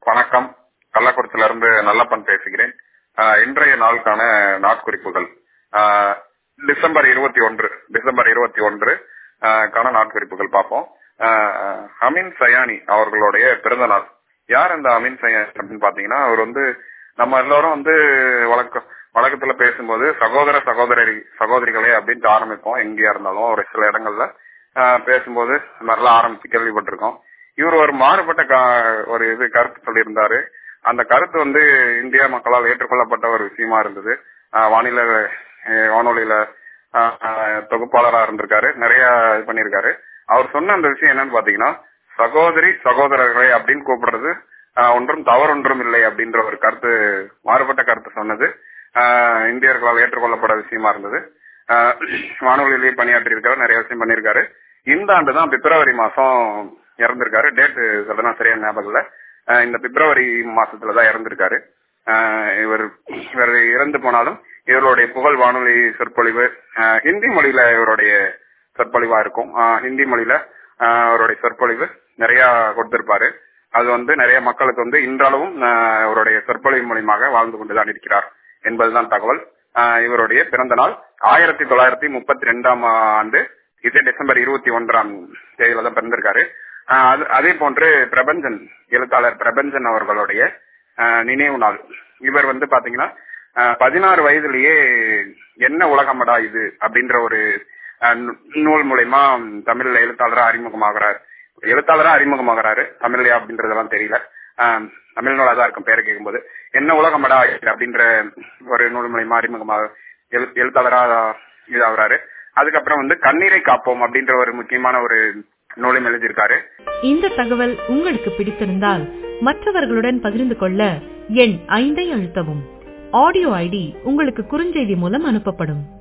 வணக்கம் கள்ளக்குறிச்சியில இருந்து நல்லப்பன் பேசுகிறேன் ஆஹ் இன்றைய நாளுக்கான நாட்குறிப்புகள் ஆஹ் டிசம்பர் இருபத்தி ஒன்று டிசம்பர் இருபத்தி ஒன்று ஆஹ் கான நாட்குறிப்புகள் பார்ப்போம் ஆஹ் அமீன் சயானி அவர்களுடைய பிறந்த நாள் யார் இந்த அமீன் சயானி அப்படின்னு பாத்தீங்கன்னா அவர் வந்து நம்ம எல்லாரும் வந்து வழக்கம் வழக்கத்துல பேசும்போது சகோதர சகோதரி சகோதரிகளே அப்படின்ட்டு ஆரம்பிப்போம் எங்கேயா இருந்தாலும் ஒரு சில இடங்கள்ல ஆஹ் பேசும்போது இந்த மாதிரிலாம் ஆரம்பிச்சு கேள்விப்பட்டிருக்கோம் இவர் ஒரு மாறுபட்ட கா- ஒரு இது கருத்து சொல்லியிருந்தாரு அந்த கருத்து வந்து இந்திய மக்களால் ஏற்றுக்கொள்ளப்பட்ட ஒரு விஷயமா இருந்தது ஆஹ் வானிலை அஹ் வானொலியில ஆஹ் ஆஹ் தொகுப்பாளரா இருந்திருக்காரு நிறைய இது பண்ணியிருக்காரு அவர் சொன்ன அந்த விஷயம் என்னன்னு பாத்தீங்கன்னா சகோதரி சகோதரர்களே அப்படின்னு கூப்பிடுறது ஆஹ் ஒன்றும் தவறொன்றும் இல்லை அப்படின்ற ஒரு கருத்து மாறுபட்ட கருத்து சொன்னது ஆஹ் இந்தியர்களால் ஏற்றுக்கொள்ளப்பட விஷயமா இருந்தது ஆஹ் வானொலியிலேயே பணியாற்றி இருக்காரு நிறைய விஷயம் பண்ணியிருக்காரு இந்த ஆண்டு தான் பிப்ரவரி மாசம் இறந்திருக்காரு டேட் அதெல்லாம் சரியான ஞாபகம் இல்ல ஆஹ் இந்த பிப்ரவரி மாசத்துல தான் இறந்திருக்காரு ஆஹ் இவர் இவர் இறந்து போனாலும் இவருடைய புகழ் வானொலி சொற்பொழிவு ஆஹ் ஹிந்தி மொழியில இவருடைய சொற்பொழிவா இருக்கும் ஆஹ் ஹிந்தி மொழியில ஆஹ் அவருடைய சொற்பொழிவு நிறைய கொடுத்திருப்பாரு அது வந்து நிறைய மக்களுக்கு வந்து இன்றளவும் ஆஹ் அவருடைய சொற்பொழிவு மூலியமாக வாழ்ந்து கொண்டுதான் இருக்கிறார் என்பதுதான் தகவல் ஆஹ் இவருடைய பிறந்த நாள் ஆயிரத்தி தொள்ளாயிரத்தி முப்பத்தி ரெண்டாம் ஆண்டு இதே டிசம்பர் இருபத்தி ஒன்றாம் தேதியில தான் பிறந்திருக்காரு ஆஹ் அது- அதே போன்று பிரபஞ்சன் எழுத்தாளர் பிரபஞ்சன் அவர்களுடைய ஆஹ் நினைவு நாள் இவர் வந்து பாத்தீங்கன்னா ஆஹ் பதினாறு வயதிலேயே என்ன உலகமடா இது அப்படின்ற ஒரு ஆஹ் நூ- நூல் மூலயமா தமிழ்ல எழுத்தாளரா அறிமுகமாகிறார் எழுத்தாளரா அறிமுகமாகிறாரு தமிழ்லையா அப்படின்றதெல்லாம் தெரியல ஆஹ் தமிழ் நூலா தான் இருக்கும் பேரை கேட்கும்போது என்ன உலகமடா இது அப்படின்ற ஒரு நூல் மூலயமா அறிமுகமாக எழு- எழுத்தாளரா இதாகிறாரு அதுக்கப்புறம் வந்து கண்ணீரை காப்போம் அப்படின்ற ஒரு முக்கியமான ஒரு நூலையும் எழுதியிருக்காரு இந்த தகவல் உங்களுக்கு பிடித்திருந்தால் மற்றவர்களுடன் பகிர்ந்து கொள்ள எண் ஐந்தை அழுத்தவும் ஆடியோ ஐடி உங்களுக்கு குறுஞ்செய்தி மூலம் அனுப்பப்படும்